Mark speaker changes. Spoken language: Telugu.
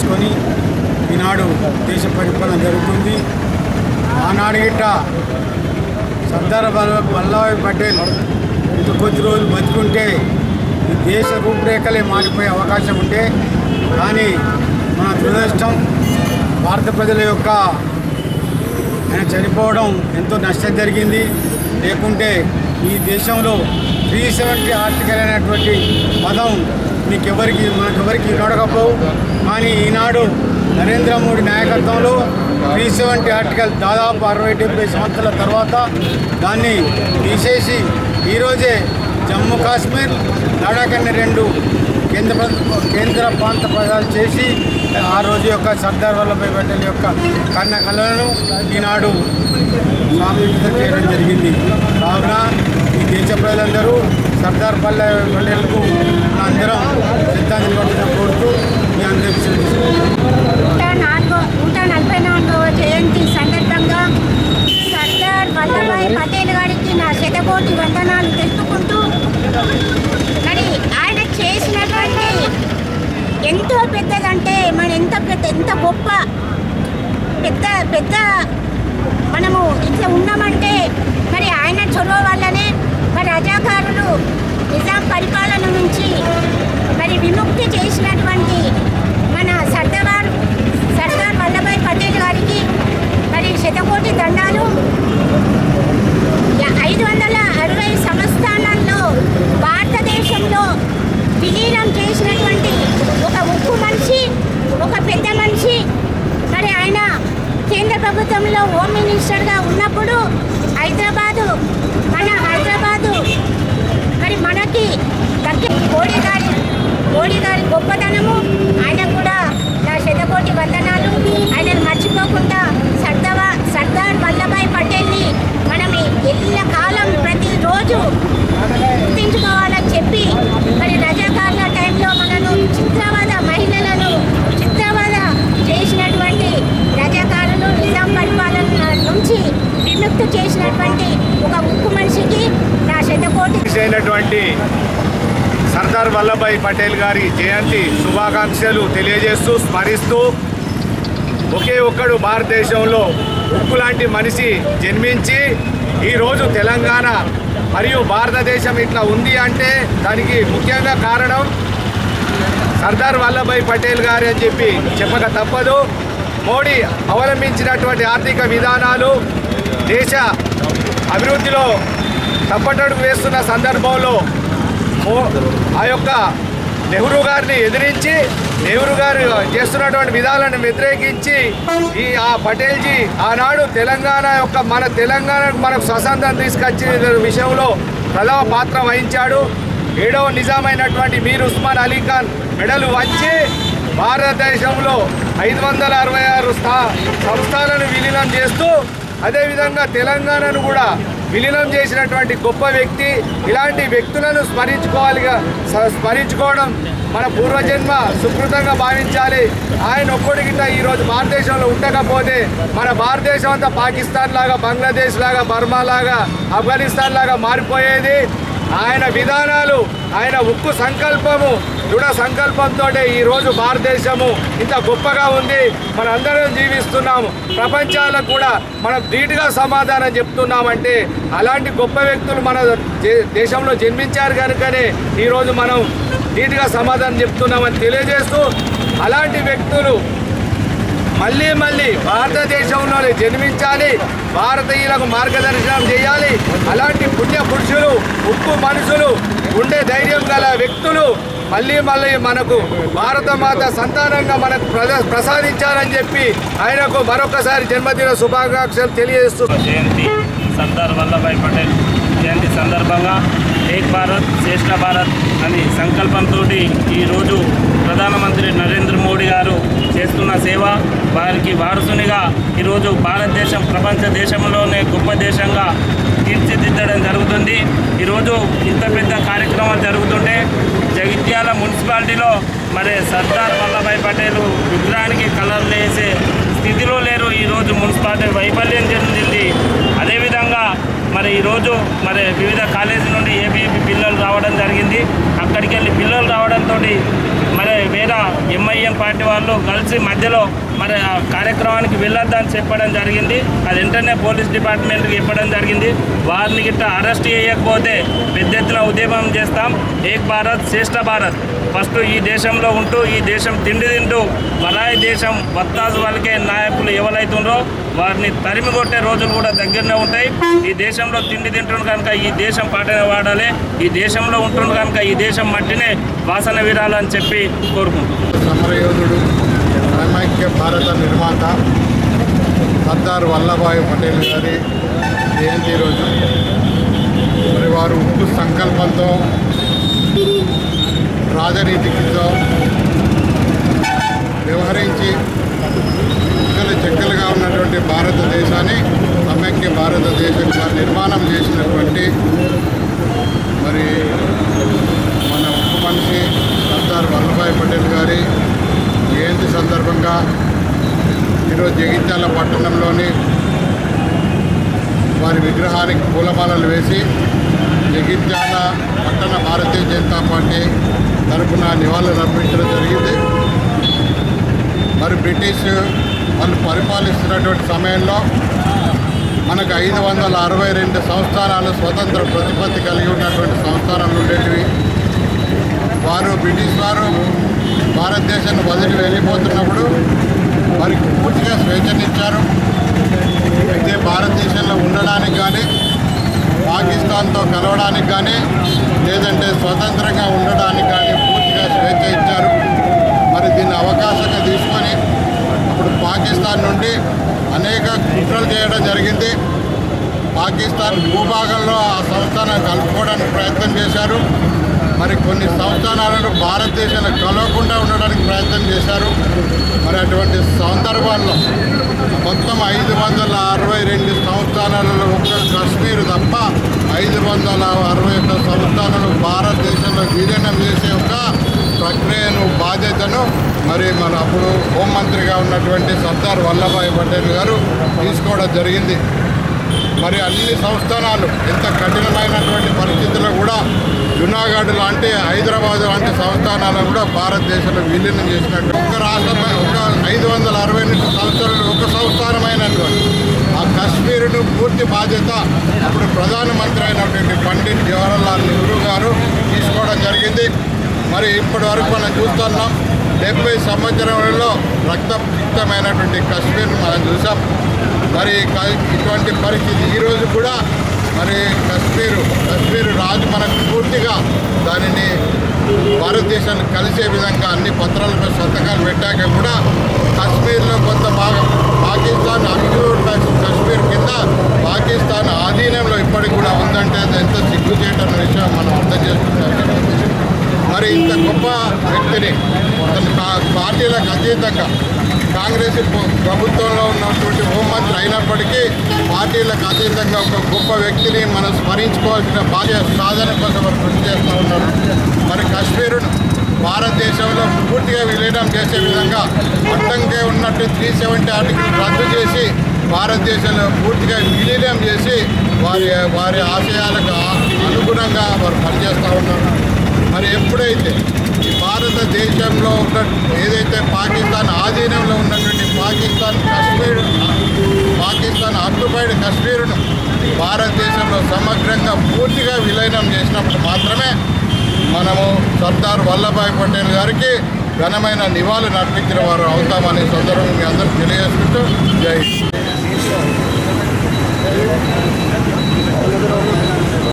Speaker 1: చేసుకొని ఈనాడు దేశ పరిపాలన జరుగుతుంది ఆనాడు గిట్ట సర్దార్ వల్ల- వల్లభాయ్ పటేల్ ఇంత కొద్ది రోజులు బతుకుంటే ఈ దేశ రూపురేఖలే మారిపోయే అవకాశం ఉంటే కానీ మన దురదృష్టం భారత ప్రజల యొక్క ఆయన చనిపోవడం ఎంతో నష్టం జరిగింది లేకుంటే ఈ దేశంలో త్రీ సెవెంటీ ఆర్టికల్ అనేటువంటి పదం మీకు ఎవరికి మనకెవరికి నడకపోవు కానీ ఈనాడు నరేంద్ర మోడీ నాయకత్వంలో త్రీ సెవెంటీ ఆర్టికల్ దాదాపు అరవై డెబ్బై సంవత్సరాల తర్వాత దాన్ని తీసేసి ఈరోజే జమ్మూ కాశ్మీర్ లడాక్ అనే రెండు కేంద్ర ప్ర- కేంద్ర ప్రాంత ప్రజలు చేసి ఆ రోజు యొక్క సర్దార్ వల్లభాయ్ పటేల్ యొక్క కన్న కళలను ఈనాడు సామూహికత చేయడం జరిగింది కావున ఈ దేశ ప్రజలందరూ సర్దార్ వల్లభాయ్ పటేల్కు అందరం శ్రద్ధాంజలి ఘటించడం కోరుతూ మీ అందరికీ సెలవు
Speaker 2: నూట నాలుగో నూట నలభై నాలుగవ జయంతి సందర్భంగా సర్దార్ వల్లభాయ్ పటేల్ గారికి నా శతకోటి వందనాలు తెలుపుకుంటూ మరి ఆయన చేసినటువంటి ఎంతో పెద్దదంటే మన ఎంత పెద్ద ఎంత గొప్ప పెద్ద పెద్ద మనము ఇట్లా ఉన్నామంటే మరి ఆయన చొరవ వల్లనే మరి రజాకారులు నిజాం పరిపాలన నుంచి మరి విముక్తి చేసినటువంటి మన సర్దార్ సర్దార్ వల్లభాయ్ పటేల్ గారికి మరి శతకోటి దండాలు యా- ఐదు వందల అరవై సంవత్సరాలలో భారతదేశంలో విలీనం చేసినటువంటి ఒక ఉక్కు మనిషి ఒక పెద్ద మనిషి మరి ఆయన కేంద్ర ప్రభుత్వంలో హోమ్ మినిస్టర్గా ఉన్నప్పుడు హైదరాబాదు మన హైదరాబాదు మరి మనకి దగ్గర మోడీ గారి మోడీ గారి గొప్పతనము ఆయన కూడా నా శతకోటి వందనాలు ఆయనను మర్చిపోకుండా సర్దావా సర్దార్ వల్లభాయ్ పటేల్ని మనం ఎల్ల కాలం ప్రతిరోజు గుర్తించుకోవాలని చెప్పి మరి రజాకారుల టైంలో మనను చిత్రవాద మహిళలను చిత్రవాద చేసినటువంటి రజాకారులు నిజాం పరిపాలన నుంచి విముక్తి చేసినటువంటి ఒక ఉక్కు మనిషికి నా శతకోటి
Speaker 3: అయినటువంటి సర్దార్ వల్లభాయ్ పటేల్ గారి జయంతి శుభాకాంక్షలు తెలియజేస్తూ స్మరిస్తూ ఒకే ఒక్కడు భారతదేశంలో ఉక్కు లాంటి మనిషి జన్మించి ఈరోజు తెలంగాణ మరియు భారతదేశం ఇట్లా ఉంది అంటే దానికి ముఖ్యంగా కారణం సర్దార్ వల్లభాయ్ పటేల్ గారు అని చెప్పి చెప్పక తప్పదు మోడీ అవలంబించినటువంటి ఆర్థిక విధానాలు దేశ అభివృద్ధిలో తప్పటడుగు వేస్తున్న సందర్భంలో మో- ఆ యొక్క నెహ్రూ గారిని ఎదిరించి నెహ్రూ గారు చేస్తున్నటువంటి విధాలను వ్యతిరేకించి ఈ ఆ పటేల్జీ ఆనాడు తెలంగాణ యొక్క మన తెలంగాణకు మనకు స్వతంత్రం తీసుకొచ్చిన విషయంలో ప్రథమ పాత్ర వహించాడు ఏడవ నిజామైనటువంటి మీర్ ఉస్మాన్ అలీ ఖాన్ మెడలు వంచి భారతదేశంలో ఐదు వందల అరవై ఆరు స్థా సంస్థాలను విలీనం చేస్తూ అదేవిధంగా తెలంగాణను కూడా విలీనం చేసినటువంటి గొప్ప వ్యక్తి ఇలాంటి వ్యక్తులను స్మరించుకోవాలిగా స- స్మరించుకోవడం మన పూర్వజన్మ సుకృతంగా భావించాలి ఆయన ఒక్కడిగిట ఈరోజు భారతదేశంలో ఉండకపోతే మన భారతదేశం అంతా పాకిస్తాన్ లాగా బంగ్లాదేశ్ లాగా బర్మా లాగా ఆఫ్ఘనిస్తాన్ లాగా మారిపోయేది ఆయన విధానాలు ఆయన ఉక్కు సంకల్పము దృఢ సంకల్పంతో ఈరోజు భారతదేశము ఇంత గొప్పగా ఉంది మనందరం జీవిస్తున్నాము ప్రపంచాలకు కూడా మనం ధీటుగా సమాధానం చెప్తున్నామంటే అలాంటి గొప్ప వ్యక్తులు మన దే- దేశంలో జన్మించారు కనుకనే ఈరోజు మనం ధీటుగా సమాధానం చెప్తున్నామని తెలియజేస్తూ అలాంటి వ్యక్తులు మళ్ళీ మళ్ళీ భారతదేశంలోనే జన్మించాలి భారతీయులకు మార్గదర్శనం చేయాలి అలాంటి పుణ్య పురుషులు ఉప్పు మనుషులు ఉండే ధైర్యం గల వ్యక్తులు మళ్ళీ మళ్ళీ మనకు భారత మాత సంతానంగా మనకు ప్రద- ప్రసాదించాలని చెప్పి ఆయనకు మరొకసారి జన్మదిన శుభాకాంక్షలు తెలియజేస్తూ
Speaker 4: జయంతి సర్దార్ వల్లభాయ్ పటేల్ జయంతి సందర్భంగా ఏక్ భారత్ శ్రేష్ఠ భారత్ అని సంకల్పంతో ఈరోజు ప్రధానమంత్రి నరేంద్ర మోడీ గారు చేస్తున్న సేవ వారికి వారసునిగా ఈరోజు భారతదేశం ప్రపంచ దేశంలోనే గొప్ప దేశంగా తీర్చిదిద్దడం జరుగుతుంది ఈరోజు ఇంత పెద్ద కార్యక్రమాలు జరుగుతుంటే జగిత్యాల మున్సిపాలిటీలో మరి సర్దార్ వల్లభాయ్ పటేల్ విగ్రహానికి కలర్లు వేసే స్థితిలో లేరు ఈరోజు మున్సిపాలిటీ వైఫల్యం చెందింది అదేవిధంగా మరి ఈరోజు మరి వివిధ కాలేజీ నుండి ఏబీపీ పిల్లలు రావడం జరిగింది అక్కడికి వెళ్ళి పిల్లలు రావడంతో మరి వేరే దగ్గర ఎంఐఎం పార్టీ వాళ్ళు కలిసి మధ్యలో మరి ఆ కార్యక్రమానికి వెళ్ళొద్దని చెప్పడం జరిగింది అది వెంటనే పోలీస్ డిపార్ట్మెంట్కి చెప్పడం జరిగింది వారిని గిట్ట అరెస్ట్ చేయకపోతే పెద్ద ఎత్తున ఉద్యమం చేస్తాం ఏక్ భారత్ శ్రేష్ఠ భారత్ ఫస్ట్ ఈ దేశంలో ఉంటూ ఈ దేశం తిండి తింటూ పరాయి దేశం వత్తాసు వాళ్ళకే నాయకులు ఎవరైతుండ్రో వారిని తరిమి కొట్టే రోజులు కూడా దగ్గరనే ఉంటాయి ఈ దేశంలో తిండి తింటుండ్రు కనుక ఈ దేశం పాటనే వాడాలి ఈ దేశంలో ఉంటుండ్రు కనుక ఈ దేశం మట్టినే వాసన విరాలని చెప్పి కోరుకుంటున్నాం
Speaker 1: సమరయోధుడు సమైక్య భారత నిర్మాత సర్దార్ వల్లభాయ్ పటేల్ గారి జయంతి రోజు మరి వారు ఉప్పు సంకల్పంతో రాజనీతితో వ్యవహరించి ముక్కలు చెక్కలుగా ఉన్నటువంటి భారతదేశాన్ని సమైక్య భారతదేశంగా నిర్మాణం చేసినటువంటి మరి మన ఉప్పు మనిషి సర్దార్ వల్లభాయ్ పటేల్ గారి జయంతి సందర్భంగా ఈరోజు జగిత్యాల పట్టణంలోని వారి విగ్రహానికి పూలమాలలు వేసి జగిత్యాల పట్టణ భారతీయ జనతా పార్టీ తరఫున నివాళులు అర్పించడం జరిగింది మరి బ్రిటిష్ వాళ్ళు పరిపాలిస్తున్నటువంటి సమయంలో మనకు ఐదు వందల అరవై రెండు సంస్థానాలు స్వతంత్ర ప్రతిపత్తి కలిగి ఉన్నటువంటి సంస్థానాలు ఉండేటివి వారు బ్రిటిష్ వారు భారతదేశాన్ని వదిలి వెళ్ళిపోతున్నప్పుడు వారికి పూర్తిగా స్వేచ్ఛనిచ్చారు అయితే భారతదేశంలో ఉండడానికి కానీ పాకిస్తాన్తో కలవడానికి కానీ లేదంటే స్వతంత్రంగా ఉండడానికి కానీ పూర్తిగా స్వేచ్ఛ ఇచ్చారు మరి దీన్ని అవకాశంగా తీసుకొని అప్పుడు పాకిస్తాన్ నుండి అనేక కుట్రలు చేయడం జరిగింది పాకిస్తాన్ భూభాగంలో ఆ సంస్థానాన్ని కలుపుకోవడానికి ప్రయత్నం చేశారు మరి కొన్ని సంస్థానాలను భారతదేశంలో కలవకుండా ఉండడానికి ప్రయత్నం చేశారు మరి అటువంటి సందర్భాల్లో మొత్తం ఐదు వందల అరవై రెండు సంస్థానాలలో ఒక్క కశ్మీర్ తప్ప ఐదు వందల అరవై ఒక్క సంస్థానాలు భారతదేశంలో విలీనం చేసే ఒక ప్రక్రియను బాధ్యతను మరి మన అప్పుడు హోంమంత్రిగా ఉన్నటువంటి సర్దార్ వల్లభాయ్ పటేల్ గారు తీసుకోవడం జరిగింది మరి అన్ని సంస్థానాలు ఎంత కఠినమైనటువంటి పరిస్థితుల్లో కూడా జునాగఢ్ లాంటి హైదరాబాద్ లాంటి సంస్థానాలను కూడా భారతదేశంలో విలీనం చేసినట్టు ఒక రాష్ట్రమై ఒక ఐదు వందల అరవై ఎనిమిది సంవత్సరాలు ఒక సంస్థానమైనటువంటి ఆ కశ్మీర్ను పూర్తి బాధ్యత అప్పుడు ప్రధానమంత్రి అయినటువంటి పండిట్ జవహర్లాల్ నెహ్రూ గారు తీసుకోవడం జరిగింది మరి ఇప్పటి వరకు మనం చూస్తున్నాం డెబ్బై సంవత్సరంలో రక్తసిక్తమైనటువంటి కశ్మీర్ మనం చూసాం మరి క- ఇటువంటి పరిస్థితి ఈరోజు కూడా మరి కశ్మీరు కశ్మీరు రాజు మనకు పూర్తిగా దానిని భారతదేశాన్ని కలిసే విధంగా అన్ని పత్రాలపై సంతకాలు పెట్టాక కూడా కశ్మీర్లో కొంత భాగం పాకిస్తాన్ అబ్జూర్ కశ్మీర్ కింద పాకిస్తాన్ ఆధీనంలో ఇప్పటికి కూడా ఉందంటే అది ఎంత సిగ్గు చేయటం విషయం మనం అర్థం చేసుకుంటాం మరి ఇంత గొప్ప వ్యక్తిని అతను పా- పార్టీలకు అతీతంగా కాంగ్రెస్ ప్ర- ప్రభుత్వంలో ఉన్నటువంటి హోంమంత్రి అయినప్పటికీ పార్టీలకు అతీతంగా ఒక గొప్ప వ్యక్తిని మనం స్మరించుకోవాల్సిన బాధ్యత సాధన కోసం వారు కృషి చేస్తూ ఉన్నారు మరి కాశ్మీరును భారతదేశంలో పూర్తిగా విలీనం చేసే విధంగా అడ్డంకే ఉన్నట్టు త్రీ సెవెంటీ ఆర్టికల్ రద్దు చేసి భారతదేశంలో పూర్తిగా విలీనం చేసి వారి వారి ఆశయాలకు ఆ- అనుగుణంగా వారు పనిచేస్తూ ఉన్నారు మరి ఎప్పుడైతే ఈ భారతదేశంలో ఉన్న ఏదైతే పాకిస్తాన్ ఆధీనంలో ఉన్నటువంటి పాకిస్తాన్ కాశ్మీర్ పాకిస్తాన్ ఆక్యుపైడ్ కాశ్మీర్ను భారతదేశంలో సమగ్రంగా పూర్తిగా విలీనం చేసినప్పుడు మాత్రమే మనము సర్దార్ వల్లభాయ్ పటేల్ గారికి ఘనమైన నివాళులు అర్పించిన వారు అవుతామనే సందర్భం మీ అందరికీ తెలియజేసుకుంటూ జై హింద్.